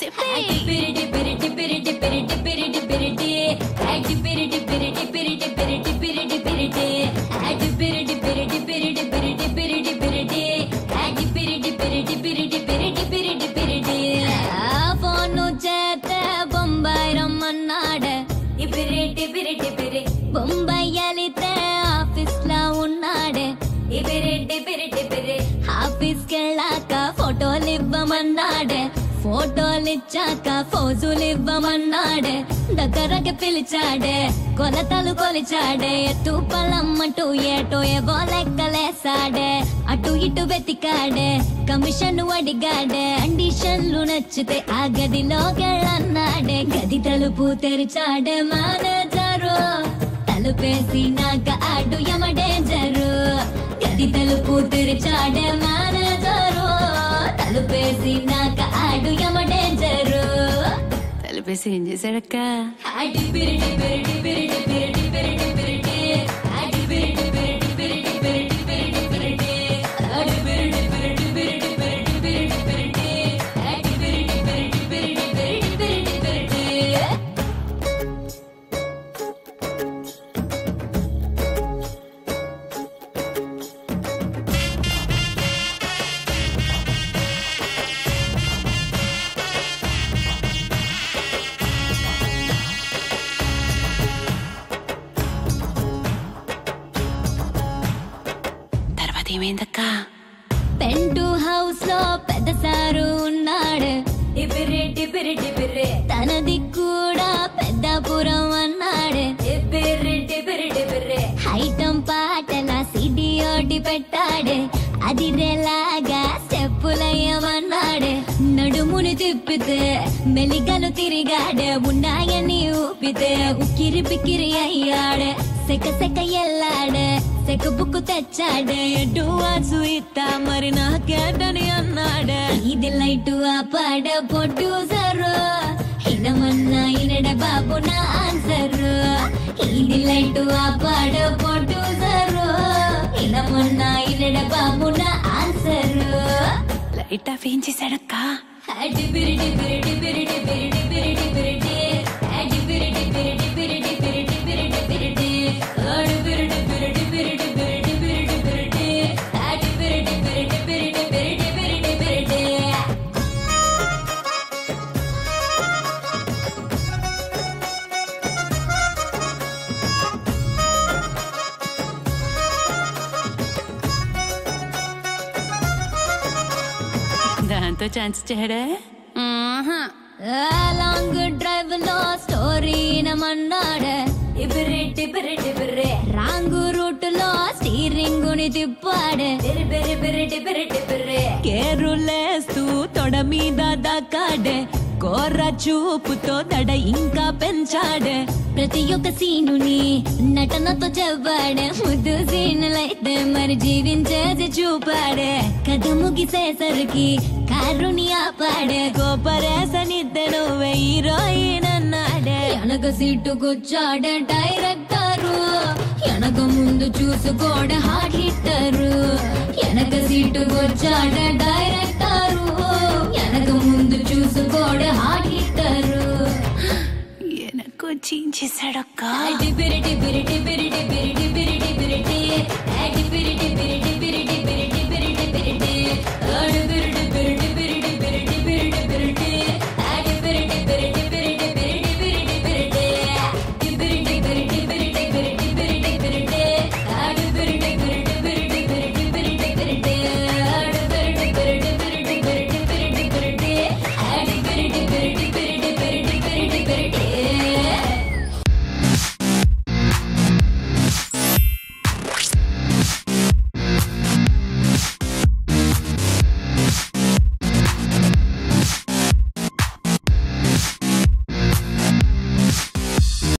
phone చేతే బొంబాయి రమ్మన్నాడే బొంబాయి వెళితే office లో ఉన్నాడే ఆఫీస్ కెళ్ళాక ఫోటోలు ఇవ్వమన్నాడే ఫోటోలు ఇచ్చాక ఫోజులు ఇవ్వమన్నాడే దగ్గరకి పిలిచాడే కొలతలు కొలిచాడే ఎత్తు పలమ్మటూ ఏటో ఏవో లెక్కలేసాడే అటు ఇటు వెతికాడే కమిషన్ అడిగాడే కండిషన్లు నచ్చితే ఆ గదిలోకెళ్ళన్నాడే గది తలుపు తెరిచాడే మేనేజరు తలుపేసి నాక ఆడు యమడేంజరు గది తలుపు తెరిచాడే మేనేజరు తలుపేసి నాక ఆడు యమడేంజరు తలిపేసి ఏం చేశాడక్క ఆడి బిరిడి బిరిడి బిరిడి బిరిడి బిరిడి బిరిడి ఆడి బిరిడి బిరిడి బిరిడి బిరిడి బిరిడి బిరిడి ఆడి బిరిడి బిరిడి బిరిడి బిరిడి బిరిడి బిరిడి ఆడి బిరిడి బిరిడి బిరిడి బిరిడి బిరిడి బిరిడి తర్వాత ఏమైందక్క పెంటు హౌస్ లో పెద్ద సారు ఉన్నాడు ఇపిరి టిపిరి టిపిరి తనది కూడా పెద్దపురం అన్నాడు ఇపిరి టిపిరి టిపిరి ఐటం పాటల సిడి ఓటి పెట్టాడు అది రేలాగా స్టెప్పులయ్యమన్నాడు నడుముని తిప్పితే మెలిగలు తిరిగాడు ఉన్నాయని ఊపితే ఉక్కిరి పిక్కిరి అయ్యాడు సెక సెక ఎల్లాడు సెక బుక్కు తెచ్చాడు ఎటు వాసు ఇత్తా మరి నాకేటని అన్నాడు ఇది లైటు ఆపాడ పొడ్యూసరు ఇనమన్నా ఇనడ బాబు నా ఆన్సర్ ఇది లైటు ఆపాడ పొడ్యూసరు ఇనమన్నా ఇనడ బాబు నా ఆన్సర్ లైట్ ఆఫ్ ఏం చేశాడక్క అడి బిరిడి బిరిడి బిరిడి బిరిడి బిరిడి బిరిడి అడి బిరిడి బిరిడి బిరిడి బిరిడి బిరిడి బిరిడి అడి బిరిడి బిరిడి బిరిడి బిరిడి బిరిడి బిరిడి అడి బిరిడి బిరిడి బిరిడి బిరిడి బిరిడి బిరిడి దాంతో ఛాన్స్ ఇచ్చాడా లాంగ్ డ్రైవ్ లో స్టోరీ నమన్నాడు ఇబిరిటి బిరిటి బిర్రే రాంగ్ రూట్ లో స్టీరింగ్ ని తిప్పాడు బిరి బిరిటి బిరిటి బిర్రే కేరులేస్తూ తొడ మీద దక్కాడే కోర్ర చూపుతో దడ ఇంకా పెంచాడే ప్రతి ఒక్క సీనుని నటనతో చెప్పాడే ముద్దు సీనులైతే మరి జీవించేది చూపాడే కథ ముగిసేసరికి కారుని ఆపాడే గోపరేసనిద్దెను హీరోయిన్ అన్నాడే వెనక సీటు కూర్చాడే డైరెక్టరు వెనక ముందు చూసుకోడే హార్ట్ హిట్టరు వెనక సీటు కూర్చాడే డైరెక్టరు వెనక ముందు చూసుకోడే హార్ట్ హిట్టరు వెనక్కి వచ్చి ఏం చేశాడక్క అడి బిరిటి బిరిటి బిరిటి బిరిటి బిరిటి బిరిటి అడి బిరిటి బిరిటి